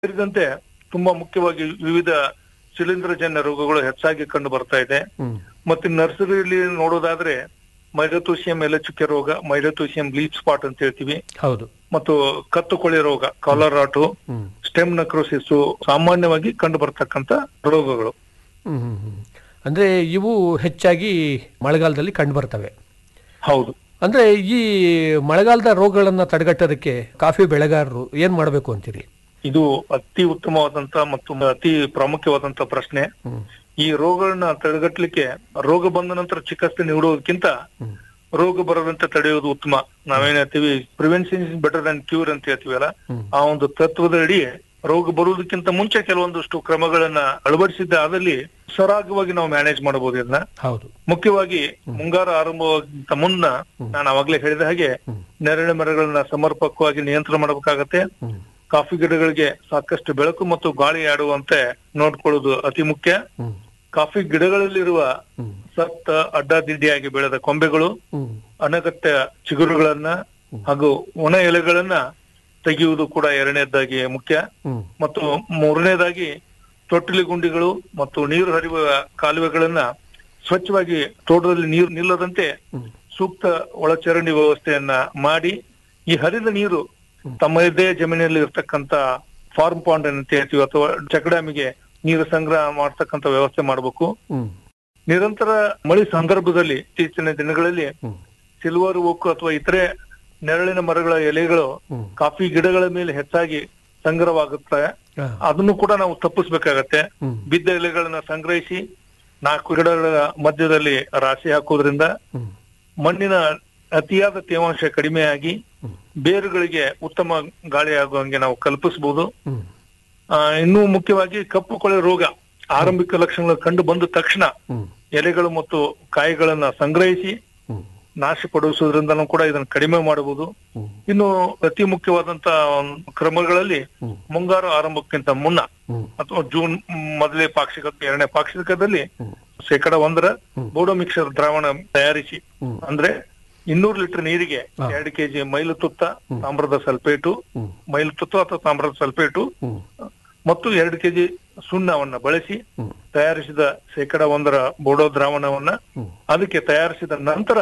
ಸೇರಿದಂತೆ ತುಂಬಾ ಮುಖ್ಯವಾಗಿ ವಿವಿಧ ಶಿಲೀಂಧ್ರಜನ್ಯ ರೋಗಗಳು ಹೆಚ್ಚಾಗಿ ಕಂಡು ಬರ್ತಾ ಇದೆ ಹ್ಮ್ ಮತ್ತೆ ನರ್ಸರಿಯಲ್ಲಿ ನೋಡೋದಾದ್ರೆ ಮೈಲತೋಸಿಯಂ ಎಲೆಚುಕ್ಕೆ ರೋಗ ಮೈಲತೋಸಿಯಂ ಲೀಫ್ ಸ್ಪಾಟ್ ಅಂತ ಹೇಳ್ತೀವಿ ಹೌದು ಮತ್ತು ಕತ್ತು ಕೊಳೆ ರೋಗ ಕಾಲರಾಟು ಹ್ಮ್ ಸ್ಟೆಮ್ ನಕ್ರೋಸಿಸ್ ಸಾಮಾನ್ಯವಾಗಿ ಕಂಡು ಬರ್ತಕ್ಕಂತ ರೋಗಗಳು ಹ್ಮ್ ಹ್ಮ್ ಹ್ಮ್. ಅಂದ್ರೆ ಇವು ಹೆಚ್ಚಾಗಿ ಮಳೆಗಾಲದಲ್ಲಿ ಕಂಡು ಬರ್ತವೆ ಹೌದು ಅಂದ್ರೆ ಈ ಮಳೆಗಾಲದ ರೋಗಗಳನ್ನ ತಡೆಗಟ್ಟೋದಕ್ಕೆ ಕಾಫಿ ಬೆಳೆಗಾರರು ಏನ್ ಮಾಡಬೇಕು ಅಂತೀರಿ ಇದು ಅತಿ ಉತ್ತಮವಾದಂತ ಮತ್ತು ಅತಿ ಪ್ರಾಮುಖ್ಯವಾದಂತ ಪ್ರಶ್ನೆ ಹ್ಮ್ ಈ ರೋಗಗಳನ್ನ ತಡೆಗಟ್ಟಲಿಕ್ಕೆ ರೋಗ ಬಂದ ನಂತರ ಚಿಕಿತ್ಸೆ ನೀಡುವುದಕ್ಕಿಂತ ಹ್ಮ್ ರೋಗ ಬರದಂತೆ ತಡೆಯುವುದು ಉತ್ತಮ ನಾವೇನ್ ಹೇಳ್ತೀವಿ prevention is better than cure ಅಂತ ಹೇಳ್ತೀವಲ್ಲ ಹ್ಮ್. ಆ ಒಂದು ತತ್ವದಡಿ ರೋಗ ಬರುವುದಕ್ಕಿಂತ ಮುಂಚೆ ಕೆಲವೊಂದಷ್ಟು ಕ್ರಮಗಳನ್ನ ಅಳವಡಿಸಿದ್ದ ಆದಲ್ಲಿ ಸರಾಗವಾಗಿ ನಾವು ಮ್ಯಾನೇಜ್ ಮಾಡಬಹುದು ಇದನ್ನ ಹೌದು ಮುಖ್ಯವಾಗಿ ಮುಂಗಾರು ಆರಂಭವಾಗಿಂತ ಮುನ್ನ ನಾನು ಅವಾಗ್ಲೇ ಹೇಳಿದ ಹಾಗೆ ಹ್ಮ್. ನೆರಳೆ ಮರಗಳನ್ನ ಸಮರ್ಪಕವಾಗಿ ನಿಯಂತ್ರಣ ಮಾಡಬೇಕಾಗತ್ತೆ ಹ್ಮ್ ಕಾಫಿ ಗಿಡಗಳಿಗೆ ಸಾಕಷ್ಟು ಬೆಳಕು ಮತ್ತು ಗಾಳಿ ಆಡುವಂತೆ ನೋಡ್ಕೊಳ್ಳೋದು ಅತಿ ಮುಖ್ಯ ಹ್ಮ್ ಕಾಫಿ ಗಿಡಗಳಲ್ಲಿರುವ ಹ್ಮ್ ಸತ್ತ ಅಡ್ಡಾದಿಡ್ಡಿಯಾಗಿ ಬೆಳೆದ ಕೊಂಬೆಗಳು ಹ್ಮ್ ಅನಗತ್ಯ ಚಿಗುರುಗಳನ್ನ ಹಾಗೂ ಒಣ ಎಲೆಗಳನ್ನ ತೆಗೆಯುವುದು ಕೂಡ ಎರಡನೇದಾಗಿ ಮುಖ್ಯ ಹ್ಮ್ ಮತ್ತು ಮೂರನೇದಾಗಿ ತೊಟ್ಟಿಲಿ ಗುಂಡಿಗಳು ಮತ್ತು ನೀರು ಹರಿಯುವ ಕಾಲುವೆಗಳನ್ನ ಸ್ವಚ್ಛವಾಗಿ ತೋಟದಲ್ಲಿ ನೀರು ನಿಲ್ಲದಂತೆ ಹ್ಮ್ ಸೂಕ್ತ ಒಳಚರಂಡಿ ವ್ಯವಸ್ಥೆಯನ್ನ ಮಾಡಿ ಈ ಹರಿದ ನೀರು ತಮ್ಮದೇ ಜಮೀನಲ್ಲಿ ಇರ್ತಕ್ಕಂತ ಫಾರ್ಮ್ ಪಾಂಡ್ ಅಂತ ಹೇಳ್ತೀವಿ ಅಥವಾ ಚೆಕ್ ಡ್ಯಾಮಿಗೆ ನೀರು ಸಂಗ್ರಹ ಮಾಡ್ತಕ್ಕಂತ ವ್ಯವಸ್ಥೆ ಮಾಡಬೇಕು ಹ್ಮ್ ನಿರಂತರ ಮಳೆ ಸಂದರ್ಭದಲ್ಲಿ ಇತ್ತೀಚಿನ ದಿನಗಳಲ್ಲಿ ಹ್ಮ್ ಸಿಲ್ವರ್ ಓಕ್ ಅಥವಾ ಇತರೆ ನೆರಳಿನ ಮರಗಳ ಎಲೆಗಳು ಹ್ಮ್ ಕಾಫಿ ಗಿಡಗಳ ಮೇಲೆ ಹೆಚ್ಚಾಗಿ ಸಂಗ್ರಹವಾಗುತ್ತೆ ಆ, ಅದನ್ನು ಕೂಡ ನಾವು ತಪ್ಪಿಸ್ಬೇಕಾಗತ್ತೆ ಹ್ಮ್ ಬಿದ್ದ ಎಲೆಗಳನ್ನ ಸಂಗ್ರಹಿಸಿ ನಾಲ್ಕು ಗಿಡಗಳ ಮಧ್ಯದಲ್ಲಿ ರಾಶಿ ಹಾಕೋದ್ರಿಂದ ಹ್ಮ್ ಮಣ್ಣಿನ ಅತಿಯಾದ ತೇವಾಂಶ ಕಡಿಮೆಯಾಗಿ ಹ್ಮ್. ಬೇರುಗಳಿಗೆ ಉತ್ತಮ ಗಾಳಿ ಆಗುವಂಗೆ ನಾವು ಕಲ್ಪಿಸಬಹುದು ಹ್ಮ್ ಆ, ಇನ್ನೂ ಮುಖ್ಯವಾಗಿ ಕಪ್ಪು ಕೊಳೆ ರೋಗ ಆರಂಭಿಕ ಲಕ್ಷಣಗಳು ಕಂಡು ಬಂದ ತಕ್ಷಣ ಹ್ಮ್ ಎಲೆಗಳು ಮತ್ತು ಕಾಯಿಗಳನ್ನ ಸಂಗ್ರಹಿಸಿ ಹ್ಮ್ ನಾಶಪಡಿಸುವುದರಿಂದನೂ ಕೂಡ ಇದನ್ನು ಕಡಿಮೆ ಮಾಡಬಹುದು ಹ್ಮ್ ಇನ್ನು ಅತಿ ಮುಖ್ಯವಾದಂತ ಒಂದು ಕ್ರಮಗಳಲ್ಲಿ ಹ್ಮ್ ಮುಂಗಾರು ಆರಂಭಕ್ಕಿಂತ ಮುನ್ನ ಹ್ಮ್ ಅಥವಾ ಜೂನ್ ಮೊದಲೇ ಪಾಕ್ಷಿಕ ಎರಡನೇ ಪಾಕ್ಷಿಕದಲ್ಲಿ ಹ್ಮ್ ಶೇಕಡ ಒಂದರ ಹ್ಮ್. ಬೋಡೋ ಮಿಕ್ಸರ್ ದ್ರಾವಣ ತಯಾರಿಸಿ ಹ್ಮ್ ಅಂದ್ರೆ ಇನ್ನೂರು ಲೀಟರ್ ನೀರಿಗೆ ಹಾ. ಎರಡು ಕೆಜಿ ಮೈಲು ತುತ್ತ ತಾಮ್ರದ ಸಲ್ಫೇಟು ಹ್ಮ್ ಮೈಲು ತುತ್ತ ಅಥವಾ ತಾಮ್ರದ ಸಲ್ಫೇಟು ಹ್ಮ್ ಮತ್ತು ಎರಡು ಕೆಜಿ ಸುಣ್ಣವನ್ನ ಬಳಸಿ ಹ್ಮ್ ತಯಾರಿಸಿದ ಶೇಕಡ ಒಂದರ ಬೋಡೋ ದ್ರಾವಣವನ್ನ ಹ್ಮ್ ಅದಕ್ಕೆ ತಯಾರಿಸಿದ ನಂತರ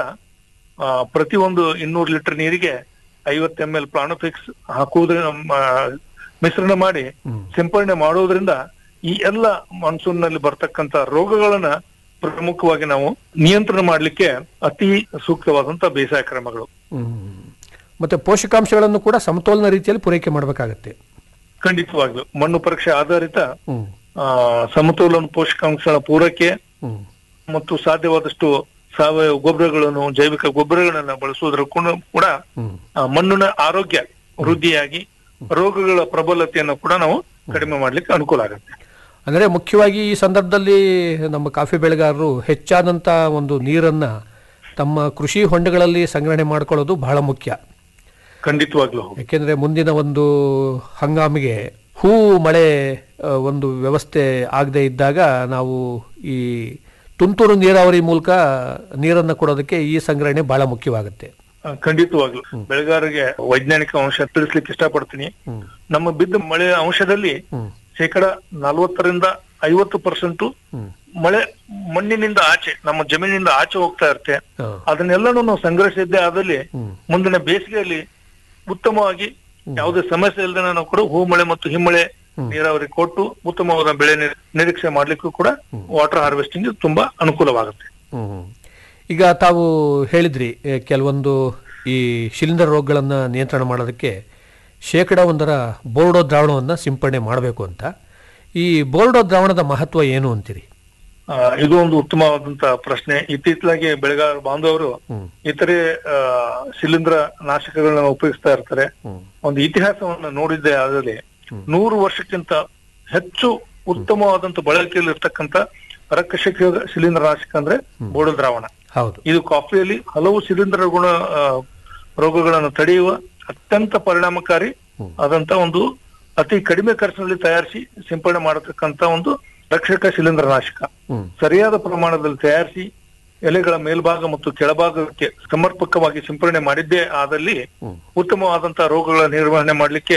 ಆ, ಪ್ರತಿಯೊಂದು ಇನ್ನೂರು ಲೀಟರ್ ನೀರಿಗೆ ಐವತ್ತು ಎಂ ಎಲ್ ಪ್ಲಾನೋಫಿಕ್ಸ್ ಹಾಕುವುದರಿಂದ ಆ, ಮಿಶ್ರಣ ಮಾಡಿ ಹ್ಮ್ ಸಿಂಪಡಣೆ ಮಾಡೋದ್ರಿಂದ ಈ ಎಲ್ಲ ಮಾನ್ಸೂನ್ ನಲ್ಲಿ ಬರ್ತಕ್ಕಂತ ರೋಗಗಳನ್ನ ಪ್ರಮುಖವಾಗಿ ನಾವು ನಿಯಂತ್ರಣ ಮಾಡ್ಲಿಕ್ಕೆ ಅತಿ ಸೂಕ್ತವಾದಂತ ಬೇಸಾಯ ಕ್ರಮಗಳು ಹ್ಮ್ ಮತ್ತೆ ಪೋಷಕಾಂಶಗಳನ್ನು ಕೂಡ ಸಮತೋಲನ ರೀತಿಯಲ್ಲಿ ಪೂರೈಕೆ ಮಾಡಬೇಕಾಗತ್ತೆ ಖಂಡಿತವಾಗ್ಲು ಮಣ್ಣು ಪರೀಕ್ಷೆ ಆಧಾರಿತ ಹ್ಮ್ ಆ, ಸಮತೋಲನ ಪೋಷಕಾಂಶಗಳ ಪೂರೈಕೆ ಹ್ಮ್ ಮತ್ತು ಸಾಧ್ಯವಾದಷ್ಟು ಸಾವಯವ ಗೊಬ್ಬರಗಳನ್ನು ಜೈವಿಕ ಗೊಬ್ಬರಗಳನ್ನ ಬಳಸುವುದರ ಕೂಡ- ಕೂಡ ಹ್ಮ್ ಆ, ಮಣ್ಣಿನ ಆರೋಗ್ಯ ವೃದ್ಧಿಯಾಗಿ ರೋಗಗಳ ಪ್ರಬಲತೆಯನ್ನು ಕೂಡ ನಾವು ಕಡಿಮೆ ಮಾಡ್ಲಿಕ್ಕೆ ಅನುಕೂಲ ಆಗುತ್ತೆ ಅಂದರೆ ಮುಖ್ಯವಾಗಿ ಈ ಸಂದರ್ಭದಲ್ಲಿ ನಮ್ಮ ಕಾಫಿ ಬೆಳೆಗಾರರು ಹೆಚ್ಚಾದಂಥ ಒಂದು ನೀರನ್ನ ತಮ್ಮ ಕೃಷಿ ಹೊಂಡಗಳಲ್ಲಿ ಸಂಗ್ರಹಣೆ ಮಾಡ್ಕೊಳ್ಳೋದು ಬಹಳ ಮುಖ್ಯ ಖಂಡಿತವಾಗ್ಲೂ ಹೌದು. ಯಾಕೆಂದರೆ ಮುಂದಿನ ಒಂದು ಹಂಗಾಮಿಗೆ ಹೂ ಮಳೆ ಆ, ಒಂದು ವ್ಯವಸ್ಥೆ ಆಗದೆ ಇದ್ದಾಗ ನಾವು ಈ ತುಂತುರು ನೀರಾವರಿ ಮೂಲಕ ನೀರನ್ನು ಕೊಡೋದಕ್ಕೆ ಈ ಸಂಗ್ರಹಣೆ ಬಹಳ ಮುಖ್ಯವಾಗುತ್ತೆ ಆ, ಖಂಡಿತವಾಗ್ಲು ಬೆಳೆಗಾರರಿಗೆ ವೈಜ್ಞಾನಿಕ ಅಂಶ ತಿಳಿಸ್ಲಿಕ್ಕೆ ಇಷ್ಟಪಡ್ತೀನಿ ಹ್ಮ್ ನಮ್ಮ ಬಿದ್ದ ಮಳೆ ಅಂಶದಲ್ಲಿ ಹ್ಮ್ ಶೇಕಡ ನಲವತ್ತರಿಂದ ಐವತ್ತು ಪರ್ಸೆಂಟ್ ಹ್ಮ್ ಮಳೆ ಮಣ್ಣಿನಿಂದ ಆಚೆ ನಮ್ಮ ಜಮೀನಿನಿಂದ ಆಚೆ ಹೋಗ್ತಾ ಇರುತ್ತೆ ಹಾ. ಅದನ್ನೆಲ್ಲನೂ ನಾವು ಸಂಗ್ರಹಿಸಿದ್ದೆ ಆದಲ್ಲಿ ಹ್ಮ್ ಮುಂದಿನ ಬೇಸಿಗೆಯಲ್ಲಿ ಉತ್ತಮವಾಗಿ ಯಾವುದೇ ಸಮಸ್ಯೆ ಇಲ್ಲದೆ ನಾವು ಕೂಡ ಹೂ ಮಳೆ ಮತ್ತು ಹಿಮ್ಮಳೆ ನೀರಾವರಿ ಕೊಟ್ಟು ಉತ್ತಮವಾದ ಬೆಳೆ ನಿ- ನಿರೀಕ್ಷೆ ಮಾಡ್ಲಿಕ್ಕೂ ಕೂಡ ವಾಟರ್ ಹಾರ್ವೆಸ್ಟಿಂಗ್ ತುಂಬಾ ಅನುಕೂಲವಾಗುತ್ತೆ ಹ್ಮ್. ಈಗ ತಾವು ಹೇಳಿದ್ರಿ ಎ, ಕೆಲವೊಂದು ಈ ಶಿಲಿಂಡರ್ ರೋಗಗಳನ್ನು ನಿಯಂತ್ರಣ ಮಾಡೋದಕ್ಕೆ ಶೇಕಡ ಒಂದರ ಬೋರ್ಡೋ ದ್ರಾವಣವನ್ನು ಸಿಂಪಡಣೆ ಮಾಡಬೇಕು ಅಂತ ಈ ಬೋರ್ಡೋ ದ್ರಾವಣದ ಮಹತ್ವ ಏನು ಅಂತೀರಿ ಆ, ಇದು ಒಂದು ಉತ್ತಮವಾದಂತ ಪ್ರಶ್ನೆ ಇತ್ತೀಚಲಾಗಿ ಬೆಳೆಗಾರ ಬಾಂಧವರು ಹ್ಮ್ ಇತರೆ ಆ, ಶಿಲೀಂಧ್ರ ನಾಶಕಗಳನ್ನ ಉಪಯೋಗಿಸ್ತಾ ಇರ್ತಾರೆ ಹ್ಮ್ ಒಂದು ಇತಿಹಾಸವನ್ನ ನೋಡಿದ್ದೆ ಆದಲ್ಲಿ ನೂರು ವರ್ಷಕ್ಕಿಂತ ಹೆಚ್ಚು ಉತ್ತಮವಾದಂತ ಬಳಕೆಯಲ್ಲಿ ಇರ್ತಕ್ಕಂತ ರಕ್ಕಶಕ ಶಿಲೀಂಧ್ರ ನಾಶಕ ಅಂದ್ರೆ ಬೋಡ ದ್ರಾವಣ ಹೌದು ಇದು ಕಾಫಿಯಲ್ಲಿ ಹಲವು ಶಿಲೀಂಧ್ರ ಗುಣ ಆ, ರೋಗಗಳನ್ನು ತಡೆಯುವ ಅತ್ಯಂತ ಪರಿಣಾಮಕಾರಿ ಆದಂತ ಒಂದು ಅತಿ ಕಡಿಮೆ ಖರ್ಚಿನಲ್ಲಿ ತಯಾರಿಸಿ ಸಿಂಪಡಣೆ ಮಾಡತಕ್ಕಂತ ಒಂದು ರಕ್ಷಕ ಶಿಲೀಂಧ್ರ ನಾಶಕ ಹ್ಮ್ ಸರಿಯಾದ ಪ್ರಮಾಣದಲ್ಲಿ ತಯಾರಿಸಿ ಎಲೆಗಳ ಮೇಲ್ಭಾಗ ಮತ್ತು ಕೆಳಭಾಗಕ್ಕೆ ಸಮರ್ಪಕವಾಗಿ ಸಿಂಪಡಣೆ ಮಾಡಿದ್ದೇ ಆದಲ್ಲಿ ಹ್ಮ್. ಉತ್ತಮವಾದಂತಹ ರೋಗಗಳ ನಿರ್ವಹಣೆ ಮಾಡಲಿಕ್ಕೆ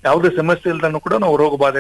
ಯಾವುದೇ ಸಮಸ್ಯೆ ಇಲ್ದನ್ನು ಕೂಡ ನಾವು ರೋಗ ಬಾಧೆ